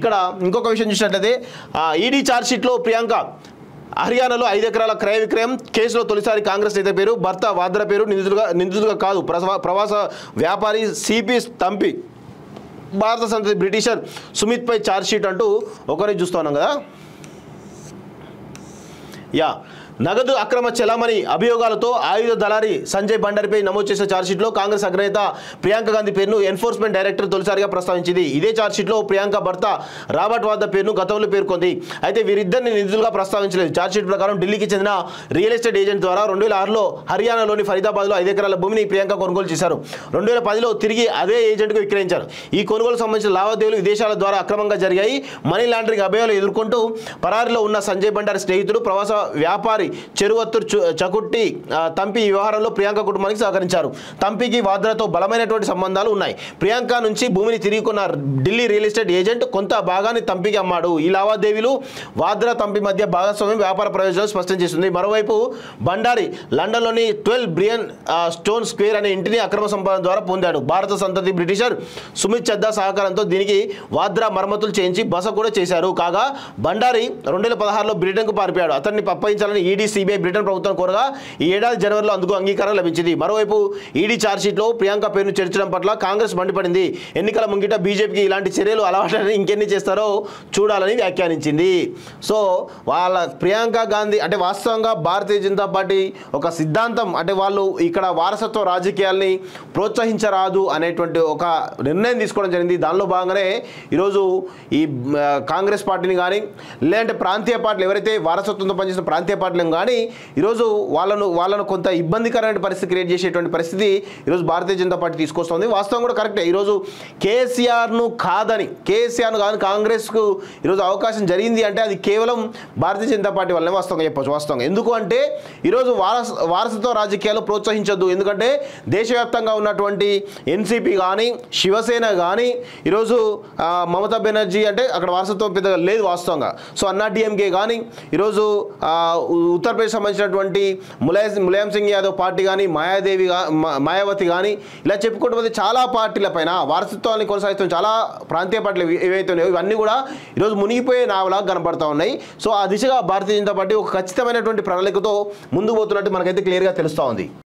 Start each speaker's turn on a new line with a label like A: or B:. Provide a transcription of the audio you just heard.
A: ఇక్కడ ఇంకొక విషయం చూసినట్లయితే ఈడీ ఛార్జ్షీట్లో ప్రియాంక హర్యానాలో ఐదు ఎకరాల క్రయ విక్రయం కేసులో తొలిసారి కాంగ్రెస్ నేత పేరు భర్త వాద్ర పేరు నిందితులుగా నిందితులుగా కాదు ప్రసవ- ప్రవాస వ్యాపారి సిపి తంపి భారత సంతతి బ్రిటిషర్ సుమిత్పై ఛార్జ్షీట్ అంటూ ఒకరి చూస్తా ఉన్నాం కదా యా నగదు అక్రమ చెలామణి అభియోగాలతో ఆయుధ దళారి సంజయ్ బండారిపై నమోదు చేసిన ఛార్జ్షీట్లో కాంగ్రెస్ అగ్రనేత ప్రియాంక గాంధీ పేరును ఎన్ఫోర్స్మెంట్ డైరెక్టర్ తొలిసారిగా ప్రస్తావించింది ఇదే ఛార్జ్షీట్లో ప్రియాంక భర్త రాబర్ట్ వాద్ద పేరును గతంలో పేర్కొంది అయితే వీరిద్దరిని నిందితులుగా ప్రస్తావించలేదు ఛార్జ్షీట్ ప్రకారం ఢిల్లీకి చెందిన రియల్ ఎస్టేట్ ఏజెంట్ ద్వారా రెండు వేల ఆరులో హర్యానాలోని ఫరీదాబాద్లో ఐదు ఎకరాల భూమిని ప్రియాంక కొనుగోలు చేశారు రెండు వేల పదిలో తిరిగి అదే ఏజెంట్కు విక్రయించారు ఈ కొనుగోలు సంబంధించిన లావాదేవీలు విదేశాల ద్వారా అక్రమంగా జరిగాయి మనీ లాండరింగ్ అభయాలు ఎదుర్కొంటూ పరారిలో ఉన్న సంజయ్ బండారి స్నేహితుడు ప్రవాస వ్యాపారి చెరువత్తూరు చు- చకుట్టి ఆ, తంపి ఈ వ్యవహారంలో ప్రియాంక కుటుంబానికి సహకరించారు తంపికి వాద్రాతో బలమైనటువంటి సంబంధాలు ఉన్నాయి ప్రియాంక నుంచి భూమిని తిరిగి కొన్న ఢిల్లీ రియల్ ఎస్టేట్ ఏజెంట్ కొంత భాగాన్ని తంపికి అమ్మాడు ఈ లావాదేవీలు వాద్రా తంపి మధ్య భాగస్వామ్యం వ్యాపార ప్రయోజనాలు స్పష్టం చేస్తుంది మరోవైపు బండారి లండన్లోని ట్వెల్వ్ బ్రియన్ ఆ, స్టోన్ స్క్వేర్ అనే ఇంటిని అక్రమ సంపాదన ద్వారా పొందాడు భారత సంతతి బ్రిటిషర్ సుమిత్ చద్దా సహకారంతో దీనికి వాద్రా మరమ్మతులు చేయించి బస కూడా చేశారు కాగా బండారి రెండు వేల పదహారులో బ్రిటన్కు పారిపోయాడు అతన్ని అప్పగించాలని ఈడీ సిబిఐ బ్రిటన్ ప్రభుత్వం కోరగా ఈ ఏడాది జనవరిలో అందుకు అంగీకారం లభించింది మరోవైపు ఈడీ ఛార్జ్షీట్లో ప్రియాంక పేరును చేర్చడం పట్ల కాంగ్రెస్ మండిపడింది ఎన్నికల ముంగిట బీజేపీకి ఇలాంటి చర్యలు అలవాటని ఇంకెన్ని చేస్తారో చూడాలని వ్యాఖ్యానించింది సో వాళ్ళ ప్రియాంక గాంధీ అంటే వాస్తవంగా భారతీయ జనతా పార్టీ ఒక సిద్ధాంతం అంటే వాళ్ళు ఇక్కడ వారసత్వ రాజకీయాల్ని ప్రోత్సహించరాదు అనేటువంటి ఒక నిర్ణయం తీసుకోవడం జరిగింది దానిలో భాగంగానే ఈరోజు ఈ ఆ, కాంగ్రెస్ పార్టీని కానీ లేదంటే ప్రాంతీయ పార్టీలు ఎవరైతే వారసత్వంతో పనిచేసిన ప్రాంతీయ పార్టీలను కానీ ఈరోజు వాళ్ళను వాళ్ళను కొంత ఇబ్బందికరమైన పరిస్థితి క్రియేట్ చేసేటువంటి పరిస్థితి ఈరోజు భారతీయ జనతా పార్టీ తీసుకొస్తుంది వాస్తవం కూడా కరెక్టే ఈరోజు కేసీఆర్ను కాదని కేసీఆర్ను కాదని కాంగ్రెస్కు ఈరోజు అవకాశం జరిగింది అంటే అది కేవలం భారతీయ జనతా పార్టీ వల్లనే వాస్తవంగా చెప్పచ్చు వాస్తవంగా ఎందుకు అంటే ఈరోజు వారస వారసత్వ రాజకీయాలు ప్రోత్సహించొద్దు ఎందుకంటే దేశవ్యాప్తంగా ఉన్నటువంటి ఎన్సీపీ కానీ శివసేన కానీ ఈరోజు ఆ, మమతా బెనర్జీ అంటే అక్కడ వారసత్వం పెద్దగా లేదు వాస్తవంగా సో అన్నా డిఎంకే కానీ ఈరోజు ఆ, ఉ- ఉత్తరప్రదేశ్ సంబంధించినటువంటి ములాయం ములాయం సింగ్ యాదవ్ పార్టీ కానీ మాయాదేవి గా- మా- మాయావతి కానీ ఇలా చెప్పుకుంటూ పోతే చాలా పార్టీల పైన వారసత్వాన్ని కొనసాగిస్తున్న చాలా ప్రాంతీయ పార్టీలు ఏవి- ఏవైతే ఉన్నాయో ఇవన్నీ కూడా ఈరోజు మునిగిపోయే నావలాగా కనపడతా ఉన్నాయి సో ఆ దిశగా భారతీయ జనతా పార్టీ ఒక ఖచ్చితమైనటువంటి ప్రణాళికతో ముందుకు పోతున్నట్టు మనకైతే క్లియర్గా తెలుస్తూ ఉంది